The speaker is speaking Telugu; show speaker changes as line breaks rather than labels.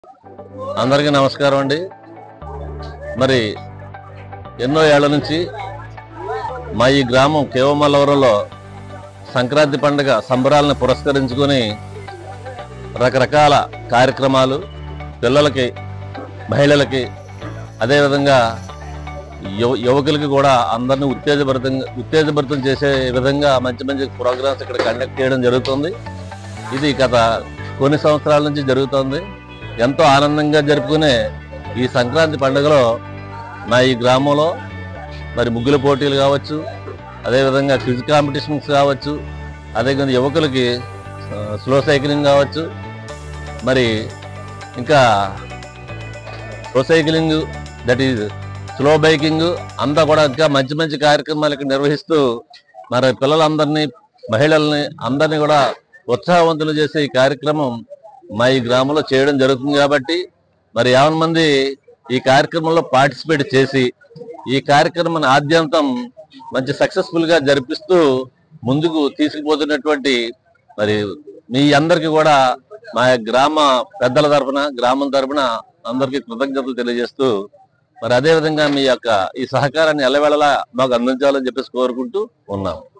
అందరికీ నమస్కారం అండి మరి ఎన్నో ఏళ్ల నుంచి మా ఈ గ్రామం కేవమల్లవరంలో సంక్రాంతి పండుగ సంబరాలను పురస్కరించుకొని రకరకాల కార్యక్రమాలు పిల్లలకి మహిళలకి అదేవిధంగా యువ యువకులకి కూడా అందరినీ ఉత్తేజభరితంగా ఉత్తేజభరితం చేసే విధంగా మంచి మంచి ప్రోగ్రామ్స్ ఇక్కడ కండక్ట్ చేయడం జరుగుతుంది ఇది గత కొన్ని సంవత్సరాల నుంచి జరుగుతోంది ఎంతో ఆనందంగా జరుపుకునే ఈ సంక్రాంతి పండుగలో మా ఈ గ్రామంలో మరి ముగ్గుల పోటీలు కావచ్చు అదేవిధంగా క్విజ్ కాంపిటీషన్స్ కావచ్చు అదేవిధంగా యువకులకి ఆ, స్లో సైక్లింగ్ కావచ్చు మరి ఇంకా slow cycling that is slow biking అంతా కూడా ఇంకా మంచి మంచి కార్యక్రమాలు ఇక్కడ నిర్వహిస్తూ మరి పిల్లలందరినీ మహిళల్ని అందరినీ కూడా ఉత్సాహవంతులు చేసే ఈ కార్యక్రమం మా ఈ గ్రామంలో చేయడం జరుగుతుంది కాబట్టి మరి యావన్ మంది ఈ కార్యక్రమంలో పార్టిసిపేట్ చేసి ఈ కార్యక్రమాన్ని ఆద్యంతం మంచి సక్సెస్ఫుల్ గా జరిపిస్తూ ముందుకు తీసుకుపోతున్నటువంటి మరి మీ అందరికి కూడా మా గ్రామ పెద్దల తరపున గ్రామం తరపున అందరికీ కృతజ్ఞతలు తెలియజేస్తూ మరి అదే విధంగా మీ యొక్క ఈ సహకారాన్ని ఎల్లవేళలా మాకు అందించాలని చెప్పేసి కోరుకుంటూ ఉన్నాం